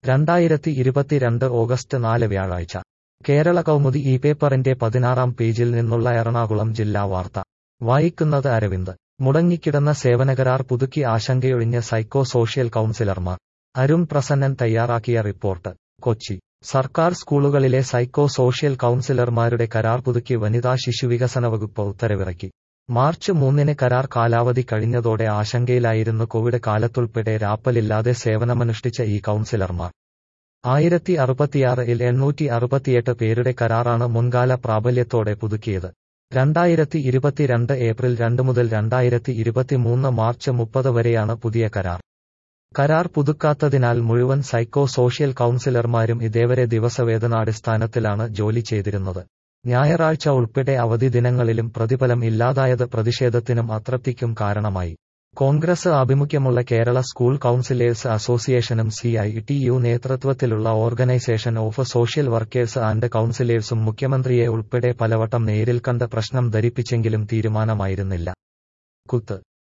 രണ്ടായിരത്തി ഇരുപത്തിരണ്ട് ഓഗസ്റ്റ് നാല് വ്യാഴാഴ്ച കേരള കൗമുദി ഈ പേപ്പറിന്റെ പതിനാറാം പേജിൽ നിന്നുള്ള എറണാകുളം ജില്ലാ വാർത്ത വായിക്കുന്നത് അരവിന്ദ് മുടങ്ങിക്കിടന്ന സേവനകരാർ പുതുക്കി ആശങ്കയൊഴിഞ്ഞ സൈക്കോ സോഷ്യൽ കൗൺസിലർമാർ അരുൺ പ്രസന്നൻ തയ്യാറാക്കിയ റിപ്പോർട്ട് കൊച്ചി സർക്കാർ സ്കൂളുകളിലെ സൈക്കോ സോഷ്യൽ കൗൺസിലർമാരുടെ കരാർ പുതുക്കി വനിതാ ശിശുവികസന വകുപ്പ് ഉത്തരവിറക്കി മാർച്ച് മൂന്നിന് കരാർ കാലാവധി കഴിഞ്ഞതോടെ ആശങ്കയിലായിരുന്നു കോവിഡ് കാലത്തുൾപ്പെടെ രാപ്പലില്ലാതെ സേവനമനുഷ്ഠിച്ച ഈ കൗൺസിലർമാർ ആയിരത്തി അറുപത്തിയാറിൽ എണ്ണൂറ്റി അറുപത്തിയെട്ട് പേരുടെ കരാറാണ് മുൻകാല പ്രാബല്യത്തോടെ പുതുക്കിയത് രണ്ടായിരത്തി ഇരുപത്തിരണ്ട് ഏപ്രിൽ രണ്ട് മുതൽ രണ്ടായിരത്തി ഇരുപത്തിമൂന്ന് മാർച്ച് മുപ്പത് വരെയാണ് പുതിയ കരാർ കരാർ പുതുക്കാത്തതിനാൽ മുഴുവൻ സൈക്കോ സോഷ്യൽ കൗൺസിലർമാരും ഇതേവരെ ദിവസവേതനാടിസ്ഥാനത്തിലാണ് ജോലി ചെയ്തിരുന്നത് ഞായറാഴ്ച ഉൾപ്പെടെ അവധി ദിനങ്ങളിലും പ്രതിഫലം ഇല്ലാതായത് പ്രതിഷേധത്തിനും അതൃപ്തിക്കും കാരണമായി കോൺഗ്രസ് ആഭിമുഖ്യമുള്ള കേരള സ്കൂൾ കൗൺസിലേഴ്സ് അസോസിയേഷനും സി ഐ ടി യു നേതൃത്വത്തിലുള്ള organisation of social workers and കൗൺസിലേഴ്സും മുഖ്യമന്ത്രിയെ ഉൾപ്പെടെ പലവട്ടം നേരിൽ കണ്ട് പ്രശ്നം ധരിപ്പിച്ചെങ്കിലും തീരുമാനമായിരുന്നില്ല കുത്ത്